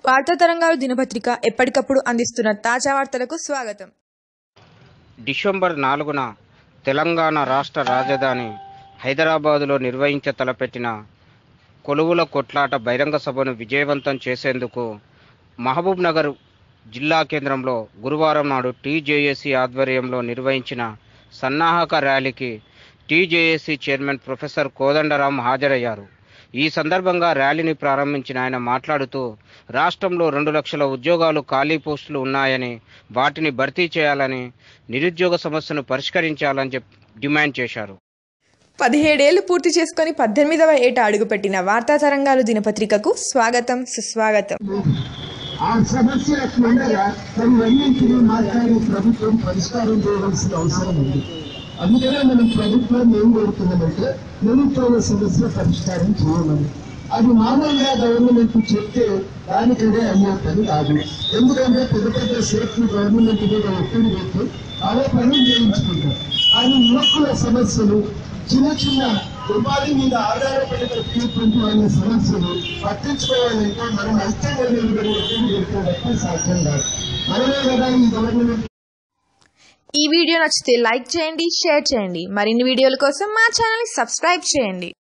వార్తా తరంగాలు దినపత్రిక ఎప్పటికప్పుడు అందిస్తున్న తాజా వార్తలకు స్వాగతం డిసెంబర్ నాలుగున తెలంగాణ రాష్ట్ర రాజధాని హైదరాబాదులో నిర్వహించ తలపెట్టిన కొలువుల కొట్లాట బహిరంగ సభను విజయవంతం చేసేందుకు మహబూబ్ నగర్ జిల్లా కేంద్రంలో గురువారం నాడు టీజేఏసీ ఆధ్వర్యంలో నిర్వహించిన సన్నాహక ర్యాలీకి టీజేఏసీ చైర్మన్ ప్రొఫెసర్ కోదండరాం హాజరయ్యారు ఈ సందర్భంగా ర్యాలీని ప్రారంభించిన ఆయన మాట్లాడుతూ రాష్ట్రంలో రెండు లక్షల ఉద్యోగాలు ఖాళీ పోస్టులు ఉన్నాయని వాటిని భర్తీ చేయాలని నిరుద్యోగ సమస్యను పరిష్కరించాలని చెప్పి డిమాండ్ చేశారు పదిహేడేళ్లు పూర్తి చేసుకొని పద్దెనిమిదవ ఏట అడుగుపెట్టిన వార్తా తరంగాలు దినపత్రికకు స్వాగతం సుస్వాగతం ఆ సమస్యలకు ఉండగా అవన్నింటినీ మాట్లాడి ప్రభుత్వం పరిష్కారం చేయవలసిన అవసరం ఉంది అందుకనే మనం ప్రభుత్వాన్ని ఏం కోరుతున్నామంటే నిరుద్యోగ సమస్య పరిష్కారం చేయమని అది మామూలుగా గవర్నమెంట్ చెప్తే దానికదే అయ్యే పని కాదు ఎందుకంటే పెద్ద పెద్ద స్టేట్లు గవర్నమెంట్ మీద ఒత్తిడి పెట్టి అవే పనులు చేయించుకుంటారు కానీ యువకుల సమస్యలు చిన్న చిన్న ఉపాధి మీద ఆధారపడి బ్రతికేటువంటి వాళ్ళ సమస్యలు పట్టించుకోవాలంటే మనం ఐక్యంగా నిలబడి ఒత్తిడి పెట్టుకోవడం సాధ్యం కాదు మనమే కదా ఈ గవర్నమెంట్ ఈ వీడియో నచ్చితే లైక్ చేయండి షేర్ చేయండి మరిన్ని వీడియోల కోసం మా ఛానల్ సబ్స్క్రైబ్ చేయండి